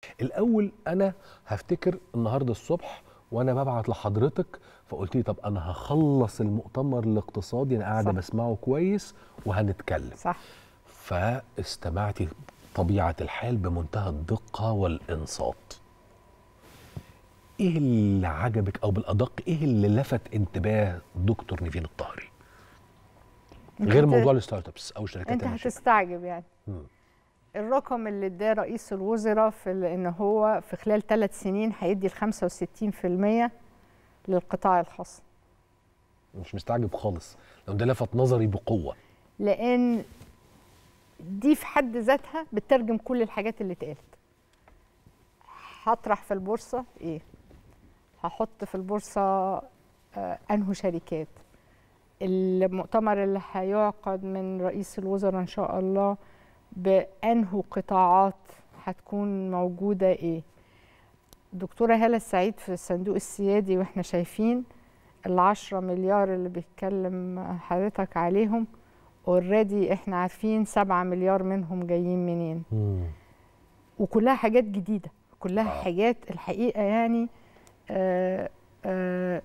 الاول انا هفتكر النهارده الصبح وانا ببعت لحضرتك فقلت لي طب انا هخلص المؤتمر الاقتصادي انا قاعده صح. بسمعه كويس وهنتكلم صح فاستمعتي طبيعه الحال بمنتهى الدقه والانصات ايه اللي عجبك او بالادق ايه اللي لفت انتباه دكتور نيفين الطاهري أنت غير هت- موضوع الستارت ابس او الشركات انت الناشئة. هتستعجب يعني مم. الرقم اللي اداه رئيس الوزراء في ال- ان هو في خلال ثلاث سنين هيدي ال 65% للقطاع الخاص مش مستعجب خالص لو ده لفت نظري بقوه لان دي في حد ذاتها بتترجم كل الحاجات اللي اتقالت هطرح في البورصه ايه هحط في البورصه آه انه شركات المؤتمر اللي هيعقد من رئيس الوزراء ان شاء الله بانه قطاعات هتكون موجوده ايه دكتوره هاله السعيد في الصندوق السيادي واحنا شايفين العشرة مليار اللي بيتكلم حضرتك عليهم اوريدي احنا عارفين سبعة مليار منهم جايين منين وكلها حاجات جديدة كلها آه. آه. حاجات الحقيقة يعني آه آه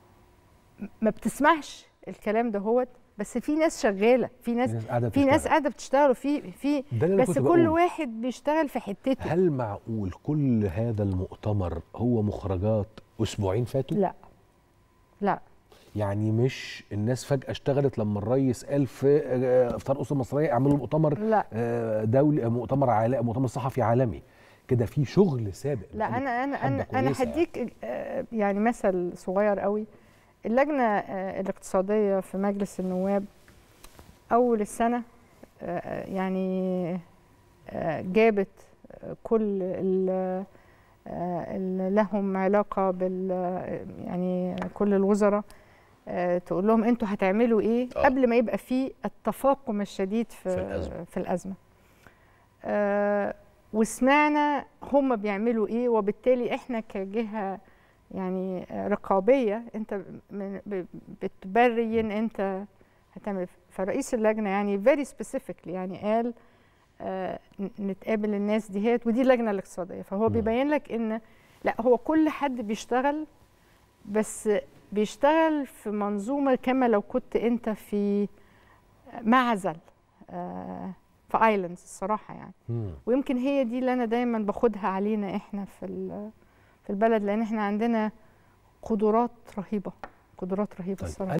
ما بتسمعش الكلام ده هوت بس في ناس شغالة في ناس في ناس قاعده في ناس بتشتغل. قاعدة بتشتغل وفي في ده اللي أنا بس كنت كل بقوله. واحد بيشتغل في حتته هل معقول كل هذا المؤتمر هو مخرجات اسبوعين فاتوا لا لا يعني مش الناس فجاه اشتغلت لما الرئيس قال في آه، افطار اسره مصريه اعملوا مؤتمر لا آه، دولي مؤتمر عالمي مؤتمر صحفي عالمي كده في شغل سابق لا بقالك انا انا حبة انا انا كويسة يعني. هديك آه، يعني مثل صغير قوي اللجنه آه، الاقتصاديه في مجلس النواب اول السنه آه، يعني آه، جابت آه، كل ال- آه، اللي لهم علاقه بال يعني كل الوزراء آه، تقول لهم انتوا هتعملوا ايه آه. قبل ما يبقى في التفاقم الشديد في في الأزمة. في الازمه آه، وسمعنا هم بيعملوا ايه وبالتالي احنا كجهه يعني آه، رقابيه انت من- ب- بتبرين انت هتعمل فرئيس اللجنه يعني فيري سبيسيفيكلي يعني قال آه، ن- نتقابل الناس دي هيت ودي اللجنه الاقتصاديه فهو مم. بيبين لك ان لا هو كل حد بيشتغل بس بيشتغل في منظومه كما لو كنت انت في معزل آه، في ايلاندز الصراحه يعني مم. ويمكن هي دي اللي انا دايما باخدها علينا احنا في ال- في البلد لان احنا عندنا قدرات رهيبه قدرات رهيبه طيب الصراحه